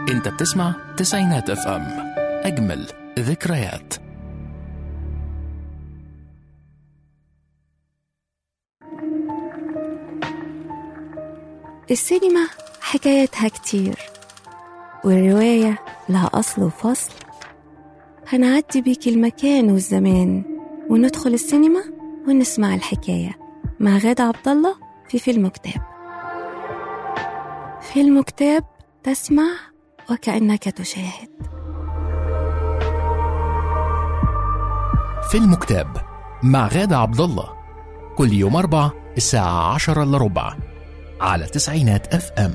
انت بتسمع تسعينات اف ام اجمل ذكريات السينما حكايتها كتير والرواية لها أصل وفصل هنعدي بيك المكان والزمان وندخل السينما ونسمع الحكاية مع غادة عبد الله في فيلم كتاب فيلم كتاب تسمع وكأنك تشاهد فيلم كتاب مع غادة عبد الله كل يوم أربع الساعة عشرة إلا ربع على تسعينات اف ام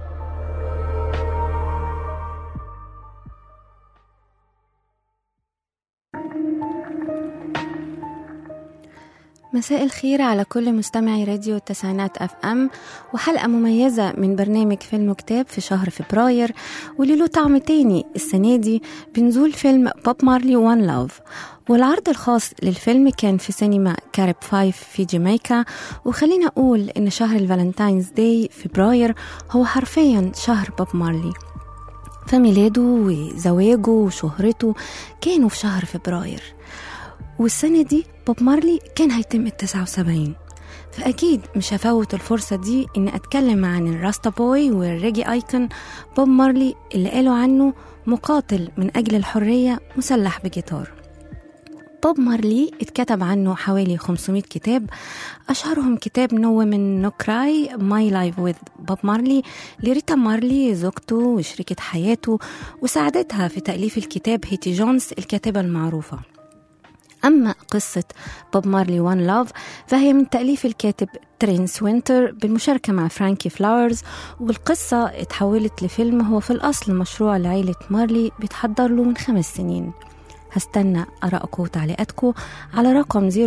مساء الخير على كل مستمعي راديو التسعينات اف ام وحلقه مميزه من برنامج فيلم كتاب في شهر فبراير واللي له طعم تاني السنه دي بنزول فيلم بوب مارلي وان لاف والعرض الخاص للفيلم كان في سينما كارب فايف في جامايكا وخلينا أقول إن شهر الفالنتاينز داي فبراير هو حرفيا شهر بوب مارلي فميلاده وزواجه وشهرته كانوا في شهر فبراير والسنة دي بوب مارلي كان هيتم التسعة وسبعين فأكيد مش هفوت الفرصة دي إني أتكلم عن الراستا بوي والريجي آيكون بوب مارلي اللي قالوا عنه مقاتل من أجل الحرية مسلح بجيتار بوب مارلي اتكتب عنه حوالي 500 كتاب أشهرهم كتاب نو من نو كراي ماي لايف وذ بوب مارلي لريتا مارلي زوجته وشريكة حياته وساعدتها في تأليف الكتاب هيتي جونز الكاتبة المعروفة أما قصة بوب مارلي وان لاف فهي من تأليف الكاتب ترينس وينتر بالمشاركة مع فرانكي فلاورز والقصة اتحولت لفيلم هو في الأصل مشروع لعيلة مارلي بيتحضر له من خمس سنين هستنى آرائكم وتعليقاتكم على رقم 010427894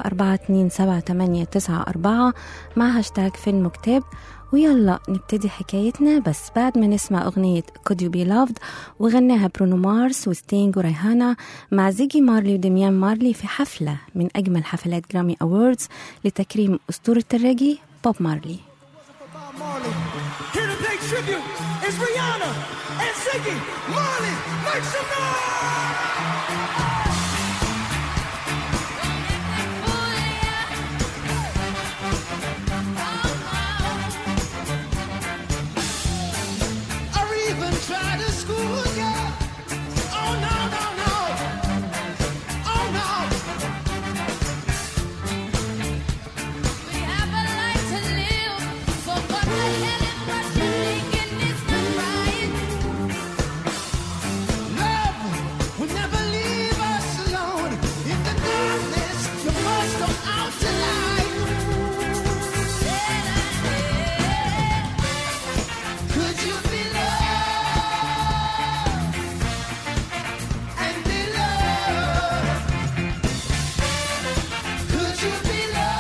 مع هاشتاج فيلم كتاب ويلا نبتدي حكايتنا بس بعد ما نسمع أغنية Could You Be Loved وغناها برونو مارس وستينج وريهانا مع زيجي مارلي ودميان مارلي في حفلة من أجمل حفلات جرامي أووردز لتكريم أسطورة الريجي بوب مارلي Bob Marley. Here to pay tribute is Rihanna and Ziggy Marley. Make some noise! Or even try to school ya. Oh no, no, no. Oh no. We have a life to live, so what the hell is what you're thinking is not right. Love will never leave us alone. In the darkness, you must go out tonight. Could you be loved and be loved? Could you be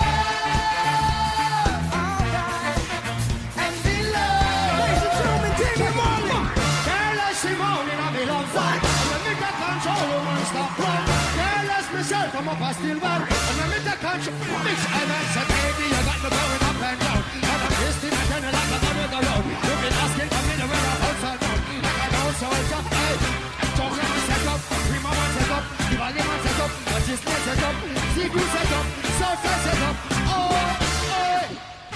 loved, alright, and be loved? Ladies and gentlemen, Damian Marley. Girl, I see morning, I be love fight. And let me get control, woman, stop run. Girl, as myself, I'm up, I still run. And let me take control. Mix events, and baby, you got me going up and down. And I'm twisting and turning like a gun with a road. You've been asking for me to wear a house and down. Like I know soldier, hey. Jungle man set up, Prima man set up, Valley man set up, Majesty set up, Seagull set up, Southside set up. Oh, oh.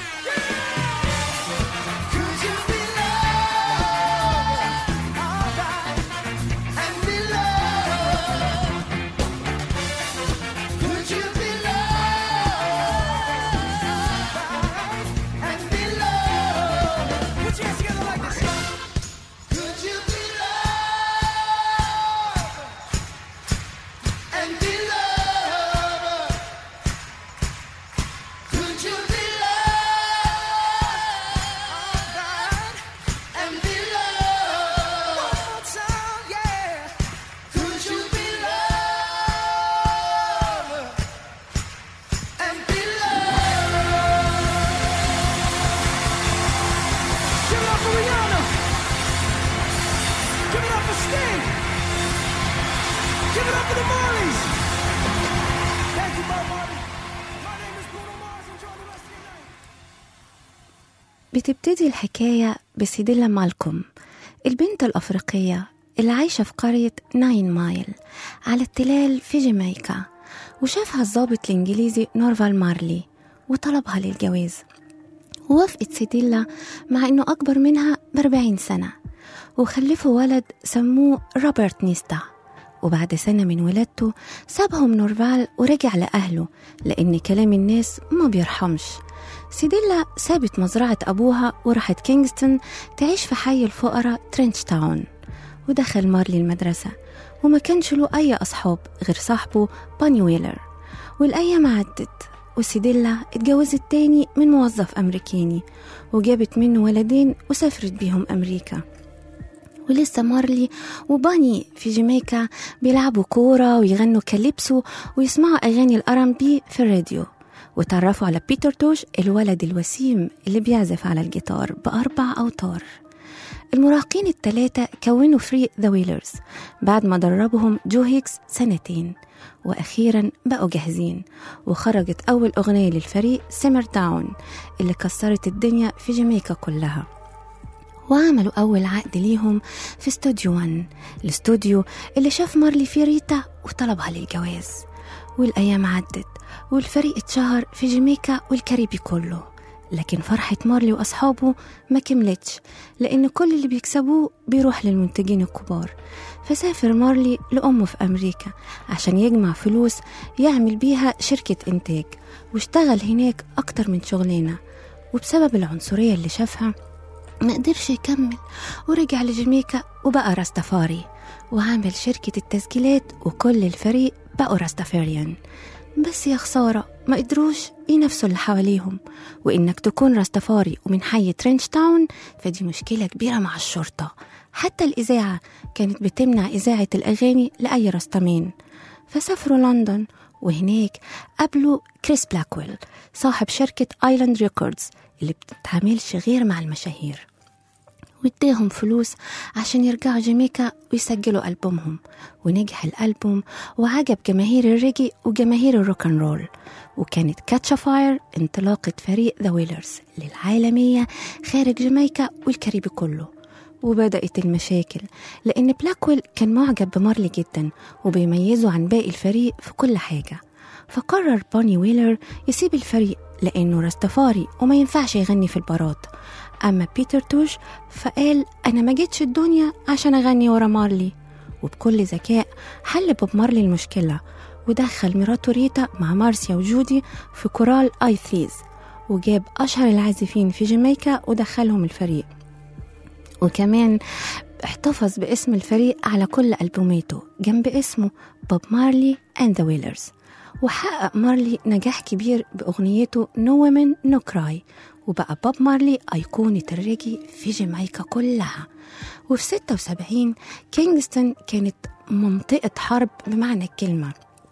Could you be loved, alright, and be loved? Could you be loved, and be loved? Put your hands together like this. Could you be loved, and be loved? Could you be loved and be loved? One more time, yeah. Could you be loved and be loved? Give it up for Rihanna. Give it up for Sting. Give it up for the Marleys. Thank you, Bob Marley. My name is Bruno Mars. Enjoy the rest of your night. بتبتدي الحكاية بسيديلا مالكوم البنت الأفريقية اللي عايشة في قرية ناين مايل على التلال في جامايكا وشافها الضابط الإنجليزي نورفال مارلي وطلبها للجواز ووافقت سيديلا مع إنه أكبر منها بأربعين سنة وخلفوا ولد سموه روبرت نيستا وبعد سنة من ولادته سابهم نورفال ورجع لأهله لأن كلام الناس ما بيرحمش سيديلا سابت مزرعة أبوها وراحت كينغستون تعيش في حي الفقراء ترينش تاون ودخل مارلي المدرسة وما كانش له أي أصحاب غير صاحبه باني ويلر والأيام عدت وسيديلا اتجوزت تاني من موظف أمريكاني وجابت منه ولدين وسافرت بيهم أمريكا ولسه مارلي وباني في جامايكا بيلعبوا كورة ويغنوا كاليبسو ويسمعوا أغاني الأرم بي في الراديو وتعرفوا على بيتر توش الولد الوسيم اللي بيعزف على الجيتار بأربع أوتار المراهقين الثلاثة كونوا فري ذا ويلرز بعد ما دربهم جو هيكس سنتين وأخيرا بقوا جاهزين وخرجت أول أغنية للفريق سيمر داون اللي كسرت الدنيا في جامايكا كلها وعملوا أول عقد ليهم في استوديو 1 الاستوديو اللي شاف مارلي فيه ريتا وطلبها للجواز والأيام عدت والفريق اتشهر في جامايكا والكاريبي كله لكن فرحة مارلي وأصحابه ما كملتش لأن كل اللي بيكسبوه بيروح للمنتجين الكبار فسافر مارلي لأمه في أمريكا عشان يجمع فلوس يعمل بيها شركة إنتاج واشتغل هناك أكتر من شغلانة وبسبب العنصرية اللي شافها ما قدرش يكمل ورجع لجامايكا وبقى راستافاري وعمل شركة التسجيلات وكل الفريق بقوا راستافاريان بس يا خسارة ما قدروش ينافسوا اللي حواليهم وإنك تكون راستافاري ومن حي ترينش تاون فدي مشكلة كبيرة مع الشرطة حتى الإذاعة كانت بتمنع إذاعة الأغاني لأي راستمان فسافروا لندن وهناك قابلوا كريس بلاكويل صاحب شركة آيلاند ريكوردز اللي بتتعاملش غير مع المشاهير واداهم فلوس عشان يرجعوا جامايكا ويسجلوا ألبومهم ونجح الألبوم وعجب جماهير الريجي وجماهير الروكن رول وكانت كاتشا فاير انطلاقة فريق ذا ويلرز للعالمية خارج جامايكا والكاريبي كله وبدأت المشاكل لأن بلاكويل كان معجب بمارلي جدا وبيميزه عن باقي الفريق في كل حاجة فقرر بوني ويلر يسيب الفريق لأنه راستفاري وما ينفعش يغني في البارات أما بيتر توش فقال أنا ما جيتش الدنيا عشان أغني ورا مارلي وبكل ذكاء حل بوب مارلي المشكلة ودخل مراته ريتا مع مارسيا وجودي في كورال آي ثريز وجاب أشهر العازفين في جامايكا ودخلهم الفريق وكمان احتفظ باسم الفريق على كل ألبوماته جنب اسمه بوب مارلي and the Wailers وحقق مارلي نجاح كبير بأغنيته No Women No Cry وبقى بوب مارلي أيقونة الريجي في جامايكا كلها وفي 76 كينغستون كانت منطقة حرب بمعنى الكلمة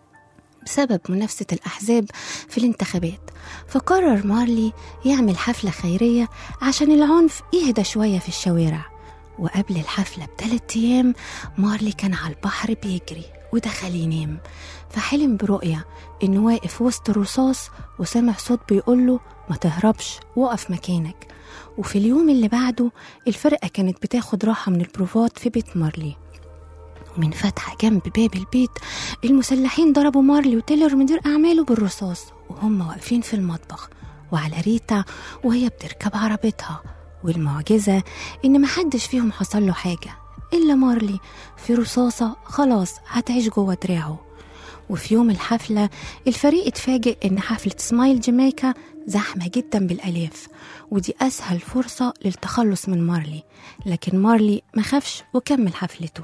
بسبب منافسة الأحزاب في الانتخابات فقرر مارلي يعمل حفلة خيرية عشان العنف يهدى شوية في الشوارع وقبل الحفلة بثلاث أيام مارلي كان على البحر بيجري ودخل ينام فحلم برؤية إنه واقف وسط الرصاص وسمع صوت بيقوله ما تهربش وقف مكانك وفي اليوم اللي بعده الفرقة كانت بتاخد راحة من البروفات في بيت مارلي ومن فتحة جنب باب البيت المسلحين ضربوا مارلي وتيلر مدير أعماله بالرصاص وهم واقفين في المطبخ وعلى ريتا وهي بتركب عربتها والمعجزة إن محدش فيهم حصل له حاجة إلا مارلي في رصاصة خلاص هتعيش جوه دراعه وفي يوم الحفلة الفريق اتفاجئ إن حفلة سمايل جامايكا زحمة جدا بالآلاف ودي أسهل فرصة للتخلص من مارلي لكن مارلي ما خافش وكمل حفلته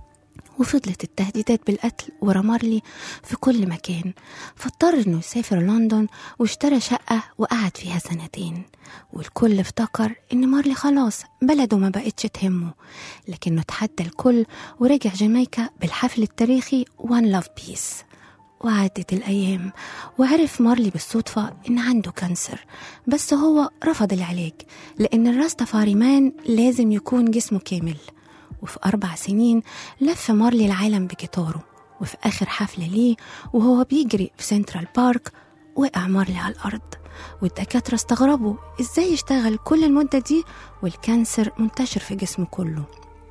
وفضلت التهديدات بالقتل ورا مارلي في كل مكان فاضطر انه يسافر لندن واشترى شقة وقعد فيها سنتين والكل افتكر ان مارلي خلاص بلده ما بقتش تهمه لكنه تحدى الكل ورجع جامايكا بالحفل التاريخي وان لاف بيس وعدت الأيام وعرف مارلي بالصدفة إن عنده كانسر بس هو رفض العلاج لأن الراستافاري مان لازم يكون جسمه كامل وفي أربع سنين لف مارلي العالم بجيتاره وفي آخر حفلة ليه وهو بيجري في سنترال بارك وقع مارلي على الأرض والدكاترة استغربوا إزاي يشتغل كل المدة دي والكانسر منتشر في جسمه كله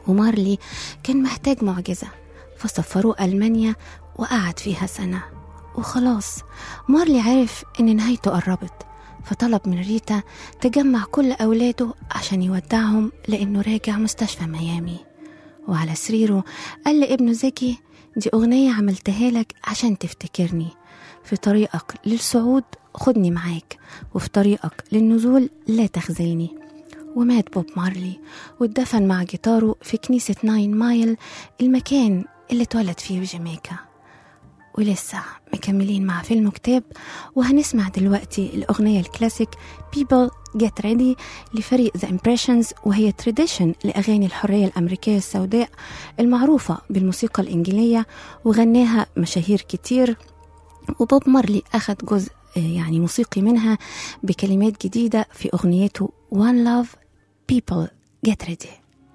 ومارلي كان محتاج معجزة فسفروه ألمانيا وقعد فيها سنة وخلاص مارلي عرف إن نهايته قربت فطلب من ريتا تجمع كل أولاده عشان يودعهم لأنه راجع مستشفى ميامي وعلى سريره قال لابنه زكي دي أغنية عملتها لك عشان تفتكرني في طريقك للصعود خدني معاك وفي طريقك للنزول لا تخزيني ومات بوب مارلي واتدفن مع جيتاره في كنيسة ناين مايل المكان اللي اتولد فيه في جامايكا ولسه مكملين مع فيلم كتاب وهنسمع دلوقتي الأغنية الكلاسيك People Get Ready لفريق The Impressions وهي تراديشن لأغاني الحرية الأمريكية السوداء المعروفة بالموسيقى الإنجيلية وغناها مشاهير كتير وبوب مارلي أخذ جزء آه، يعني موسيقي منها بكلمات جديدة في أغنيته One Love People Get Ready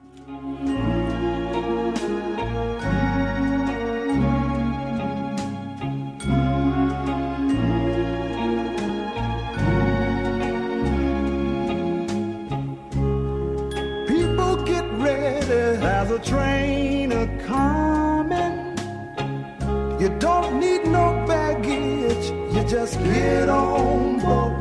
People get ready, there's a train a coming. You don't need no baggage, you just get on board.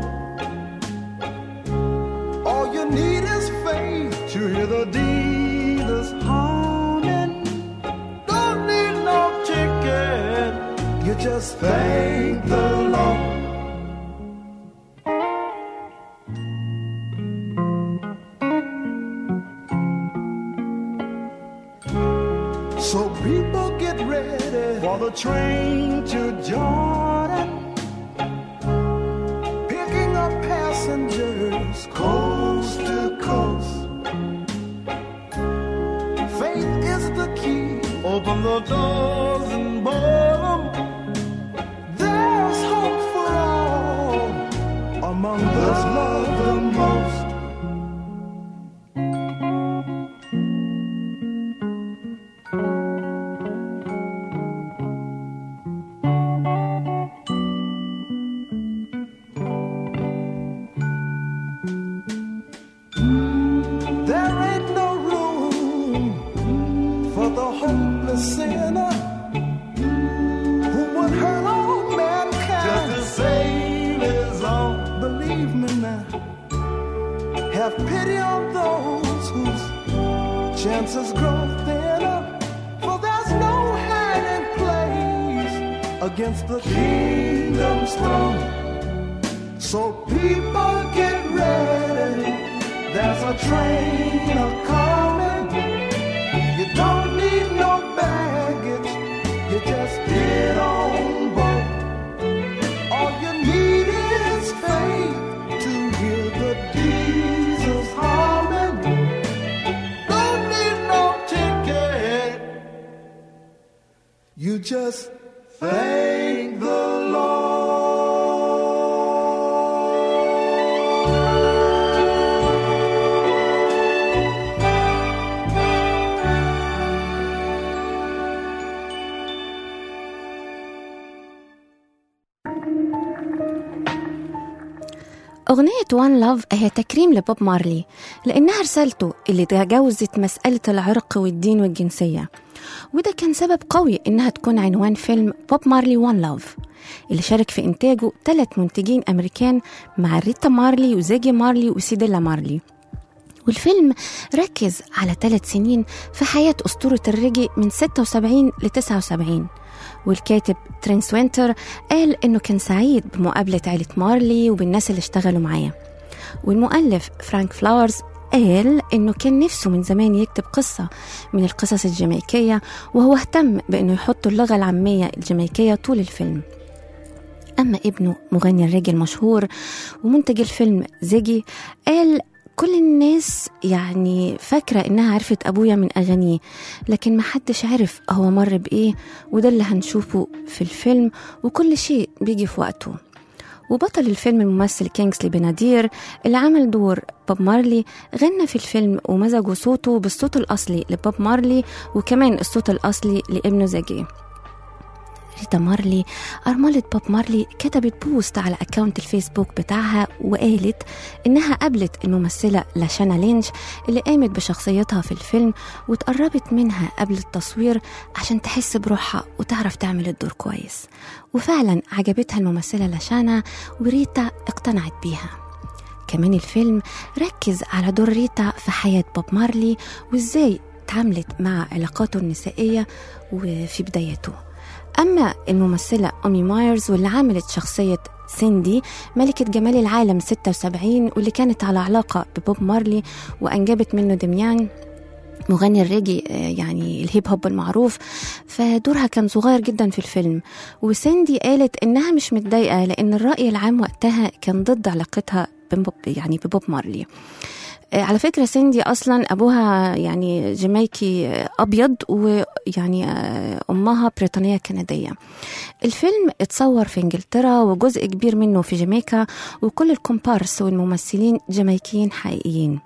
All you need is faith to hear the dealers humming. Don't need no ticket, you just thank the Lord. So people get ready for the train to Jordan. Picking up passengers coast to coast. Faith is the key. Open the doors and board 'em. There's hope for all among those loved the most. There ain't no room for the hopeless sinner who would hurt all mankind. Just to save his own. Believe me now. Have pity on those whose chances grow thinner. For there's no hiding place against the kingdom's throne. So people get ready. There's a train a coming. You don't need no baggage. You just get on board. All you need is faith to hear the Jesus humming. Don't need no ticket. You just thank the Lord. أغنية وان لاف هي تكريم لبوب مارلي لأنها رسالته اللي تجاوزت مسألة العرق والدين والجنسية وده كان سبب قوي إنها تكون عنوان فيلم بوب مارلي وان لاف اللي شارك في إنتاجه ثلاث منتجين أمريكان مع ريتا مارلي وزيجي مارلي وسيديلا مارلي والفيلم ركز على ثلاث سنين في حياة أسطورة الريجي من 76 ل 79 والكاتب ترينس وينتر قال إنه كان سعيد بمقابلة عيلة مارلي وبالناس اللي اشتغلوا معاه والمؤلف فرانك فلاورز قال إنه كان نفسه من زمان يكتب قصة من القصص الجامايكية وهو اهتم بإنه يحط اللغة العامية الجامايكية طول الفيلم أما ابنه مغني الريجي المشهور ومنتج الفيلم زيجي قال كل الناس يعني فاكرة إنها عرفت أبويا من أغانيه لكن محدش عرف هو مر بإيه وده اللي هنشوفه في الفيلم وكل شيء بيجي في وقته وبطل الفيلم الممثل كينغسلي بنادير اللي عمل دور بوب مارلي غنى في الفيلم ومزجوا صوته بالصوت الأصلي لبوب مارلي وكمان الصوت الأصلي لابنه زكي ريتا مارلي أرملة بوب مارلي كتبت بوست على أكاونت الفيسبوك بتاعها وقالت إنها قابلت الممثلة لاشانا لينش اللي قامت بشخصيتها في الفيلم وتقربت منها قبل التصوير عشان تحس بروحها وتعرف تعمل الدور كويس وفعلا عجبتها الممثلة لاشانا وريتا اقتنعت بيها كمان الفيلم ركز على دور ريتا في حياة بوب مارلي وازاي اتعاملت مع علاقاته النسائية وفي بدايته أما الممثلة أمي مايرز واللي عملت شخصية سيندي ملكة جمال العالم 76 واللي كانت على علاقة ببوب مارلي وأنجبت منه دميان مغني الريجي آه، يعني الهيب هوب المعروف فدورها كان صغير جدا في الفيلم وسيندي قالت انها مش متضايقه لان الراي العام وقتها كان ضد علاقتها ببوب يعني ببوب مارلي آه، على فكرة سيندي أصلا أبوها يعني جامايكي آه، أبيض ويعني آه، أمها بريطانية كندية الفيلم اتصور في إنجلترا وجزء كبير منه في جامايكا وكل الكومبارس والممثلين جامايكيين حقيقيين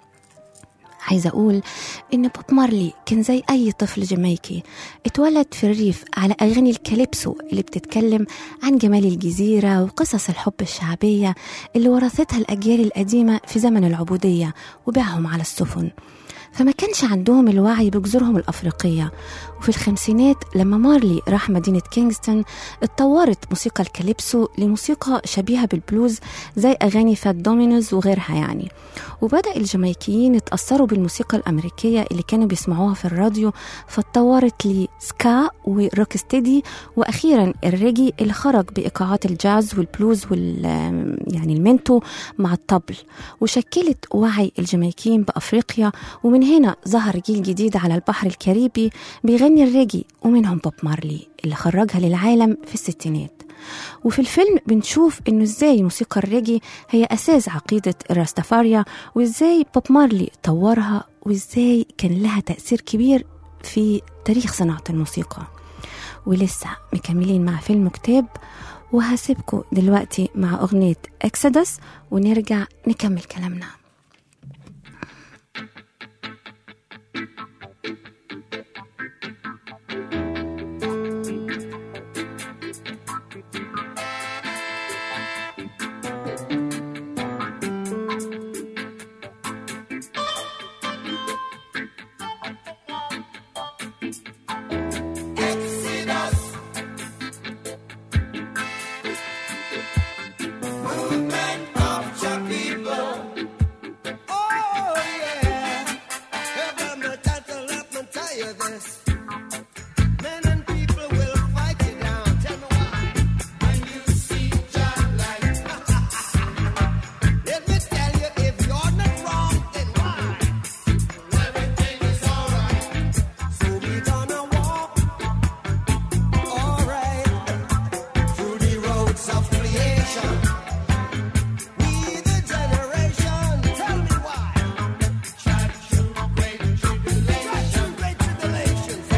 عايزة أقول إن بوب مارلي كان زي أي طفل جامايكي اتولد في الريف على أغاني الكاليبسو اللي بتتكلم عن جمال الجزيرة وقصص الحب الشعبية اللي ورثتها الأجيال القديمة في زمن العبودية وبيعهم على السفن فما كانش عندهم الوعي بجذورهم الأفريقية وفي الخمسينات لما مارلي راح مدينة كينغستون اتطورت موسيقى الكاليبسو لموسيقى شبيهة بالبلوز زي أغاني فات دومينوز وغيرها يعني وبدأ الجامايكيين يتأثروا بالموسيقى الأمريكية اللي كانوا بيسمعوها في الراديو فاتطورت لسكا وروكستيدي وأخيرا الريجي اللي خرج بإيقاعات الجاز والبلوز وال يعني المنتو مع الطبل وشكلت وعي الجامايكيين بأفريقيا ومن هنا ظهر جيل جديد على البحر الكاريبي بيغني الريجي ومنهم بوب مارلي اللي خرجها للعالم في الستينات وفي الفيلم بنشوف انه ازاي موسيقى الريجي هي اساس عقيدة الراستافاريا وازاي بوب مارلي طورها وازاي كان لها تأثير كبير في تاريخ صناعة الموسيقى ولسه مكملين مع فيلم كتاب وهسيبكم دلوقتي مع أغنية أكسدس ونرجع نكمل كلامنا Oh, yeah. Heaven, the title, let me tell you this. Men and people will fight you down. Tell me why. When you see John like Let me tell you, if you're not wrong, then why? Everything is alright. So we gonna walk, alright, through the roads of creation. We the generation, tell me why. Great tribulations,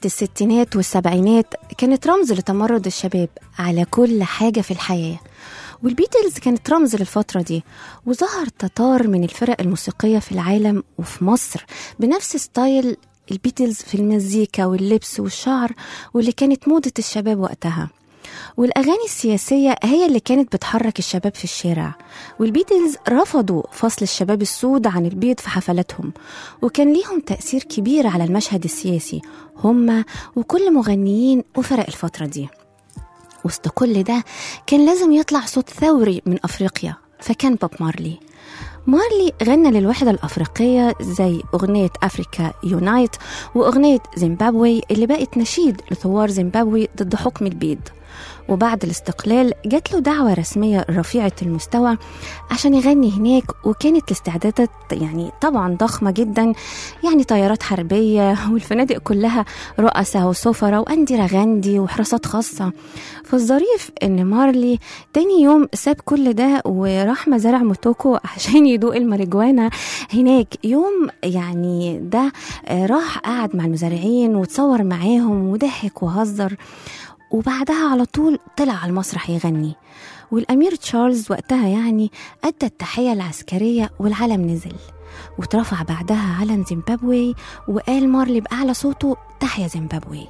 الستينات والسبعينات كانت رمز لتمرد الشباب على كل حاجة في الحياة والبيتلز كانت رمز للفترة دي وظهر تتار من الفرق الموسيقية في العالم وفي مصر بنفس ستايل البيتلز في المزيكا واللبس والشعر واللي كانت موضة الشباب وقتها والأغاني السياسية هي اللي كانت بتحرك الشباب في الشارع والبيتلز رفضوا فصل الشباب السود عن البيض في حفلاتهم وكان ليهم تأثير كبير على المشهد السياسي هم وكل مغنيين وفرق الفترة دي وسط كل ده كان لازم يطلع صوت ثوري من أفريقيا فكان بوب مارلي مارلي غنى للوحدة الأفريقية زي أغنية أفريكا يونايت وأغنية زيمبابوي اللي بقت نشيد لثوار زيمبابوي ضد حكم البيض وبعد الاستقلال جات له دعوة رسمية رفيعة المستوى عشان يغني هناك وكانت الاستعدادات يعني طبعا ضخمة جدا يعني طيارات حربية والفنادق كلها رؤساء وسفراء وأندرة غاندي وحراسات خاصة فالظريف إن مارلي تاني يوم ساب كل ده وراح مزارع موتوكو عشان يدوق الماريجوانا هناك يوم يعني ده آه، راح قعد مع المزارعين وتصور معاهم وضحك وهزر وبعدها على طول طلع على المسرح يغني والأمير تشارلز وقتها يعني أدى التحية العسكرية والعلم نزل واترفع بعدها علم زيمبابوي وقال مارلي بأعلى صوته تحيا زيمبابوي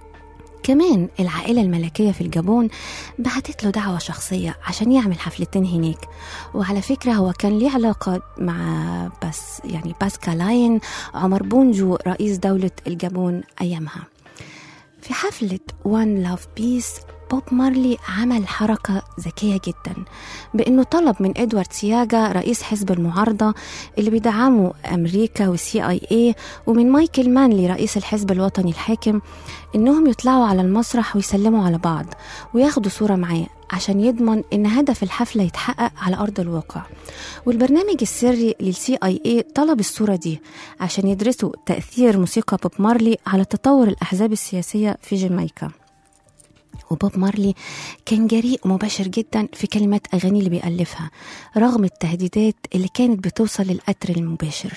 كمان العائلة الملكية في الجابون بعتت له دعوة شخصية عشان يعمل حفلتين هناك وعلى فكرة هو كان ليه علاقة مع بس يعني باسكالاين عمر بونجو رئيس دولة الجابون أيامها في حفلة وان لاف بيس بوب مارلي عمل حركة ذكية جدا بأنه طلب من إدوارد سياجا رئيس حزب المعارضة اللي بيدعمه أمريكا والسي آي اي ومن مايكل مانلي رئيس الحزب الوطني الحاكم إنهم يطلعوا على المسرح ويسلموا على بعض وياخدوا صورة معاه عشان يضمن إن هدف الحفلة يتحقق على أرض الواقع والبرنامج السري للسي اي اي طلب الصورة دي عشان يدرسوا تأثير موسيقى بوب مارلي على تطور الأحزاب السياسية في جامايكا وبوب مارلي كان جريء ومباشر جدا في كلمات أغاني اللي بيألفها رغم التهديدات اللي كانت بتوصل للقتل المباشر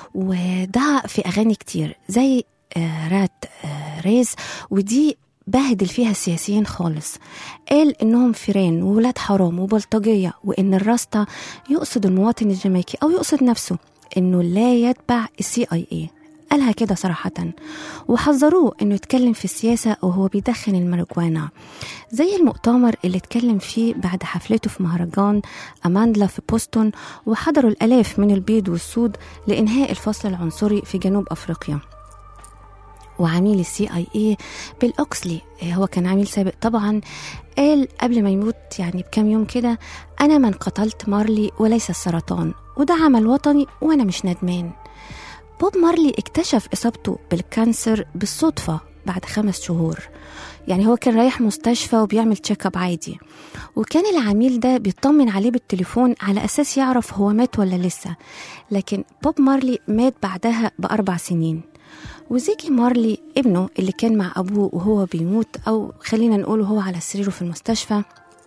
ودعا في أغاني كتير زي آه، رات آه، ريز ودي بهدل فيها السياسيين خالص قال انهم فيران وولاد حرام وبلطجيه وان الراستا يقصد المواطن الجامايكي او يقصد نفسه انه لا يتبع السي اي اي قالها كده صراحة وحذروه انه يتكلم في السياسة وهو بيدخن الماريجوانا زي المؤتمر اللي اتكلم فيه بعد حفلته في مهرجان أماندلا في بوسطن وحضروا الآلاف من البيض والسود لإنهاء الفصل العنصري في جنوب أفريقيا وعميل السي اي اي بيل اوكسلي هو كان عميل سابق طبعا قال قبل ما يموت يعني بكام يوم كده انا من قتلت مارلي وليس السرطان وده عمل وطني وانا مش ندمان بوب مارلي اكتشف اصابته بالكانسر بالصدفه بعد خمس شهور يعني هو كان رايح مستشفى وبيعمل تشيك اب عادي وكان العميل ده بيطمن عليه بالتليفون على اساس يعرف هو مات ولا لسه لكن بوب مارلي مات بعدها باربع سنين وزيكي مارلي ابنه اللي كان مع أبوه وهو بيموت أو خلينا نقول وهو على سريره في المستشفى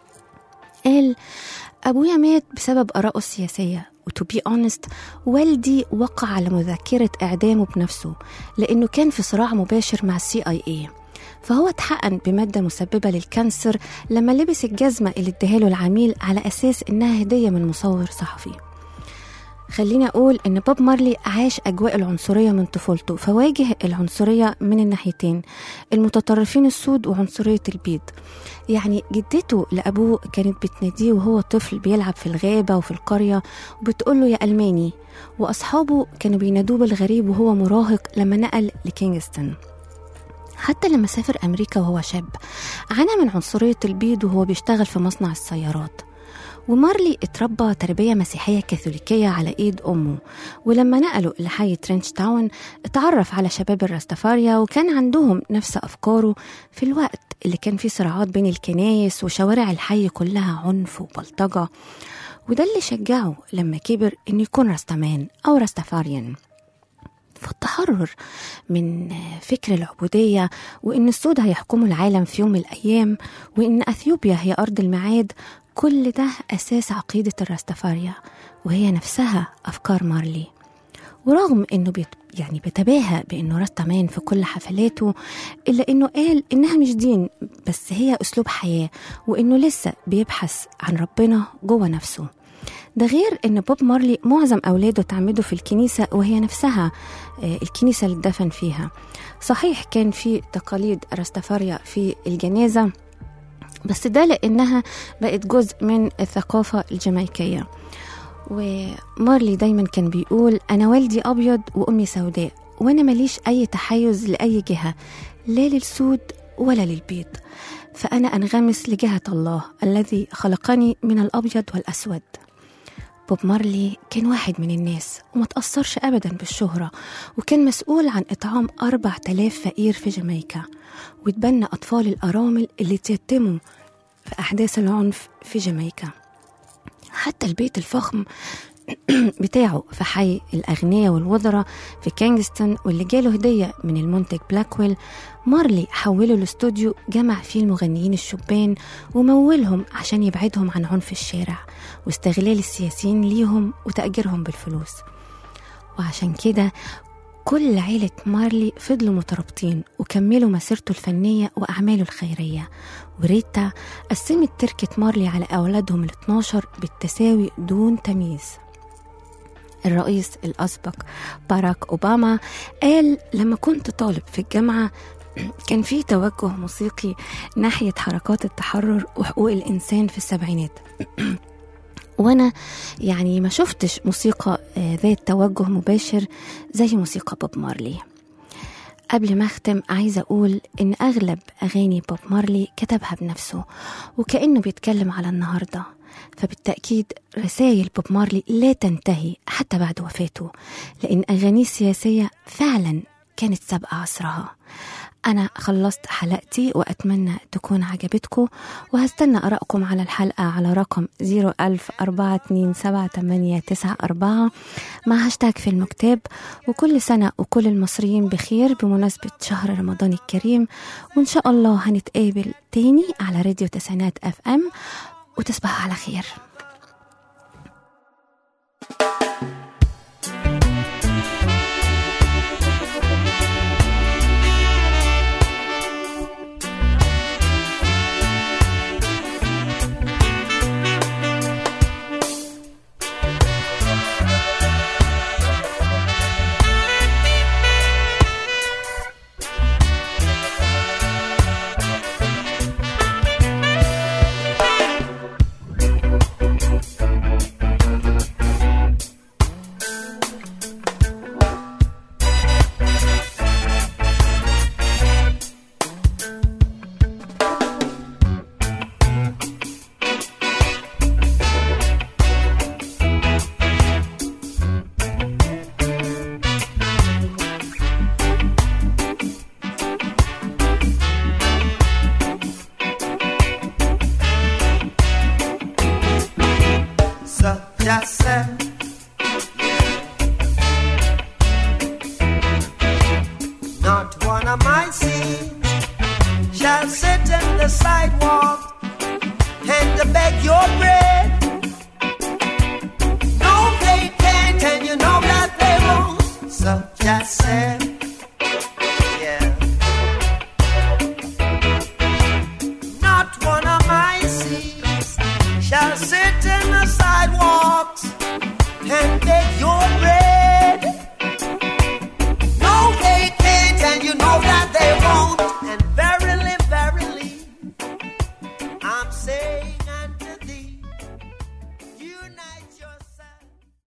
قال أبويا مات بسبب آرائه السياسية وتو بي اونست والدي وقع على مذكرة إعدامه بنفسه لأنه كان في صراع مباشر مع السي اي اي فهو اتحقن بمادة مسببة للكانسر لما لبس الجزمة اللي اداها العميل على أساس إنها هدية من مصور صحفي خليني أقول إن بوب مارلي عاش أجواء العنصرية من طفولته فواجه العنصرية من الناحيتين المتطرفين السود وعنصرية البيض يعني جدته لأبوه كانت بتناديه وهو طفل بيلعب في الغابة وفي القرية وبتقوله يا ألماني وأصحابه كانوا بينادوه بالغريب وهو مراهق لما نقل لكينغستون حتى لما سافر أمريكا وهو شاب عانى من عنصرية البيض وهو بيشتغل في مصنع السيارات ومارلي اتربى تربية مسيحية كاثوليكية على إيد أمه ولما نقلوا لحي ترينش تاون اتعرف على شباب الراستافاريا وكان عندهم نفس أفكاره في الوقت اللي كان فيه صراعات بين الكنايس وشوارع الحي كلها عنف وبلطجة وده اللي شجعه لما كبر إنه يكون راستامان أو راستافاريان فالتحرر من فكر العبودية وإن السود هيحكموا العالم في يوم من الأيام وإن أثيوبيا هي أرض الميعاد كل ده أساس عقيدة الراستفاريا وهي نفسها أفكار مارلي ورغم انه بيت يعني بيتباهى بانه رasta مان في كل حفلاته الا انه قال انها مش دين بس هي اسلوب حياه وانه لسه بيبحث عن ربنا جوه نفسه ده غير ان بوب مارلي معظم اولاده اتعمدوا في الكنيسه وهي نفسها آه، الكنيسه اللي اتدفن فيها صحيح كان في تقاليد راستافاريا في الجنازه بس ده لانها بقت جزء من الثقافه الجامايكيه ومارلي دايما كان بيقول انا والدي ابيض وامي سوداء وانا ماليش اي تحيز لاي جهه لا للسود ولا للبيض فانا انغمس لجهه الله الذي خلقني من الابيض والاسود بوب مارلي كان واحد من الناس وما تأثرش أبدا بالشهرة وكان مسؤول عن إطعام أربع تلاف فقير في جامايكا وتبنى أطفال الأرامل اللي تيتموا في أحداث العنف في جامايكا حتى البيت الفخم بتاعه في حي الأغنياء والوزراء في كينغستون واللي جاله هدية من المنتج بلاكويل مارلي حوله لاستوديو جمع فيه المغنيين الشبان ومولهم عشان يبعدهم عن عنف الشارع واستغلال السياسيين ليهم وتأجيرهم بالفلوس وعشان كده كل عيلة مارلي فضلوا مترابطين وكملوا مسيرته الفنية وأعماله الخيرية وريتا قسمت تركة مارلي على أولادهم ال 12 بالتساوي دون تمييز الرئيس الأسبق باراك أوباما قال لما كنت طالب في الجامعة كان في توجه موسيقي ناحية حركات التحرر وحقوق الإنسان في السبعينات وانا يعني ما شفتش موسيقى آه، ذات توجه مباشر زي موسيقى بوب مارلي قبل ما اختم عايزه اقول ان اغلب اغاني بوب مارلي كتبها بنفسه وكانه بيتكلم على النهارده فبالتاكيد رسائل بوب مارلي لا تنتهي حتى بعد وفاته لان اغانيه السياسيه فعلا كانت سابقه عصرها أنا خلصت حلقتي وأتمنى تكون عجبتكم وهستنى أراءكم على الحلقة على رقم 010427894 مع هاشتاج في المكتاب وكل سنة وكل المصريين بخير بمناسبة شهر رمضان الكريم وإن شاء الله هنتقابل تاني على راديو تسعينات أف أم وتصبحوا على خير So just said. Not one of my seeds shall sit in the sidewalk and beg your bread. No, they can't, and you know that they won't. So just said. Yeah. Not one of my seeds shall sit in the sidewalks and beg your